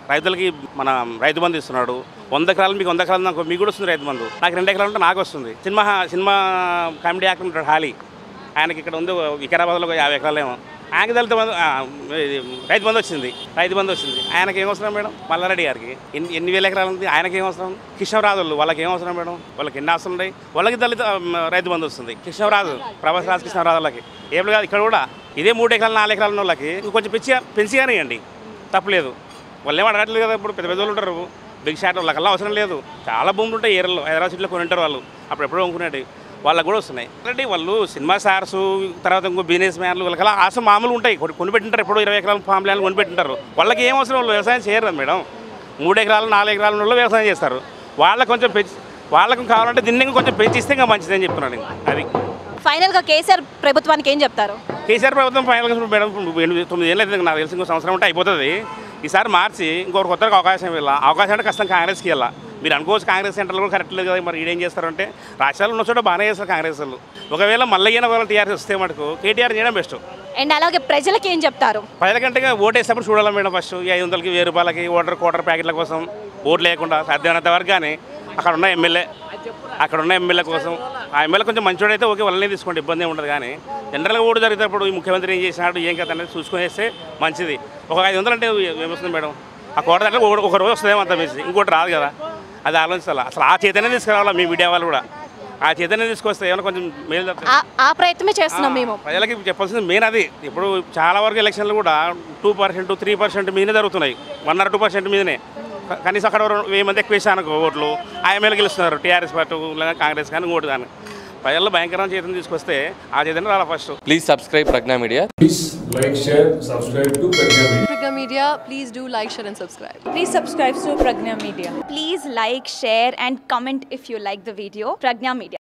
రైతులకి మన రైతు బంధు ఇస్తున్నాడు వంద ఎకరాలు మీకు వంద ఎకరాలు నాకు మీకు కూడా వస్తుంది రైతు బంధు నాకు రెండు ఎకరాలు ఉంటే నాకు వస్తుంది సినిమా సినిమా కామెడీ యాక్టర్ ఉంటాడు హాలీ ఆయనకి ఇక్కడ ఉంది వికారాబాద్లో ఒక యాభై ఎకరాలు ఏమో ఆయనకి దళిత బంధు ఆ, ఇది రైతు బంధు వచ్చింది రైతు బంధు వచ్చింది ఆయనకి ఏం అవసరం మేడం మల్లారెడ్డి గారికి ఎన్ని ఎన్ని వేల ఎకరాలు ఉంది ఆయనకి ఏం అవసరం కృష్ణరాజులు వాళ్ళకి ఏం అవసరం మేడం వాళ్ళకి ఎన్ని అవసరం ఉన్నాయి వాళ్ళకి దళిత ఆ, రైతు బంధు వస్తుంది కృష్ణరాజు ప్రభాస్ రాజు కృష్ణరాజులకి ఏం కాదు ఇక్కడ కూడా ఇదే మూడు ఎకరాలు నాలుగు ఎకరాల ఉన్న వాళ్ళకి ఇంకొంచెం పెంచి పెంచి కానివ్వండి తప్పలేదు వాళ్ళు ఏం అడగట్లేదు కదా ఇప్పుడు పెద్ద పెద్ద వాళ్ళు ఉంటారు బిగ్ షాట్ వాళ్ళకల్లా అవసరం లేదు చాలా భూములు ఉంటాయి ఏరియాలో హైదరాబాద్ సిటీలో కొని ఉంటారు వాళ్ళు అప్పుడు ఎప్పుడో అనుకునేది వాళ్ళకి కూడా వస్తున్నాయి ఆల్రెడీ వాళ్ళు సినిమా స్టార్స్ తర్వాత ఇంకో బిజినెస్ మ్యాన్లు వాళ్ళకల్లా ఆశ మామూలు ఉంటాయి కొన్ని కొనిపెట్టింటారు ఎప్పుడో ఇరవై ఎకరాల ఫామ్ ల్యాండ్ కొనిపెట్టింటారు వాళ్ళకి ఏం అవసరం వాళ్ళు వ్యవసాయం చేయరు కదా మేడం మూడు ఎకరాలు నాలుగు ఎకరాల ఉన్న వాళ్ళు వ్యవసాయం చేస్తారు వాళ్ళకి కొంచెం పెంచి వాళ్ళకి కావాలంటే దీన్ని ఇంకా కొంచెం పెంచిస్తే ఇంకా మంచిదని చెప్తున్నాను నేను. అది ఫైనల్గా కేసీఆర్ ప్రభుత్వానికి ఏం చెప్తారు కేసీఆర్ ప్రభుత్వం ఫైనల్ మేడం ఎనిమిది తొమ్మిది ఏళ్ళు అయితే నాకు తెలిసి ఇంకో సంవత్సరం ఉంటే అయిపోతుంది ఈసారి మార్చి ఇంకొక కొత్తగా అవకాశం వెళ్ళా అవకాశం అంటే కష్టం కాంగ్రెస్కి వెళ్ళా మీరు అనుకోవచ్చు కాంగ్రెస్ సెంటర్లో కూడా కరెక్ట్ లేదు కదా మరి ఈడేం చేస్తారంటే రాష్ట్రాలు ఉన్న చోట బాగానే చేస్తారు కాంగ్రెస్ వాళ్ళు ఒకవేళ మళ్ళీ వాళ్ళ టీఆర్ఎస్ వస్తే మటుకు కేటీఆర్ చేయడం బెస్ట్ అండ్ అలాగే ప్రజలకి ఏం చెప్తారు ప్రజలకంటే ఓటేసినప్పుడు చూడాలి మేడం ఫస్ట్ ఈ ఐదు వందలకి వెయ్యి రూపాయలకి ఓటర్ కోటర్ ప్యాకెట్ల కోసం ఓటు లేకుండా సాధ్యమైనంత వరకు కానీ అక్కడ ఉన్న ఎమ్మెల్యే అక్కడ ఉన్న ఎమ్మెల్యే కోసం ఆ ఎమ్మెల్యే కొంచెం మంచోడైతే ఓకే వాళ్ళనే తీసుకోండి ఇబ్బంది ఏమి ఉండదు కానీ జనరల్గా ఓటు జరిగేటప్పుడు ఈ ముఖ్యమంత్రి ఏం చేసినాడు ఏం కథ అనేది చూసుకునేస్తే మంచిది ఒక ఐదు వందలు అంటే ఏమొస్తుంది మేడం ఆ కోట అంటే ఒక ఒక రోజు వస్తుందేమో అంత మించి ఇంకోటి రాదు కదా అది ఆలోచించాలి అసలు ఆ చేతనే తీసుకురావాలా మీ మీడియా వాళ్ళు కూడా ఆ చేతనే తీసుకొస్తే ఏమైనా కొంచెం మేలు జరుగుతుంది. ఆ- ఆ ప్రయత్నమే చేస్తున్నాం మేము ప్రజలకి చెప్పాల్సింది మెయిన్ అది ఇప్పుడు చాలా వరకు ఎలక్షన్లు కూడా టూ పర్సెంట్ త్రీ పర్సెంట్ మీదనే జరుగుతున్నాయి వన్ ఆర్ టూ పర్సెంట్ మీదనే క- కనీసం అక్కడ ఒక వెయ్యి మంది ఎక్కువ వేసాను ఓట్లు ఆ ఎమ్మెల్యే గెలుస్తున్నారు టీఆర్ఎస్ పార్టీ లేదా కాంగ్రెస్ కానీ ఇంకోటి కానీ ప్రజల్లో భయంకరమైన చేతం తీసుకొస్తే ఆ చేతనే రాలా first Please subscribe Pragna Media. Please like, share, subscribe to Pragya Media. Pragya Media, please do like, share, and subscribe. Please subscribe to Pragna Media. Please like share and comment if you like the video Pragna media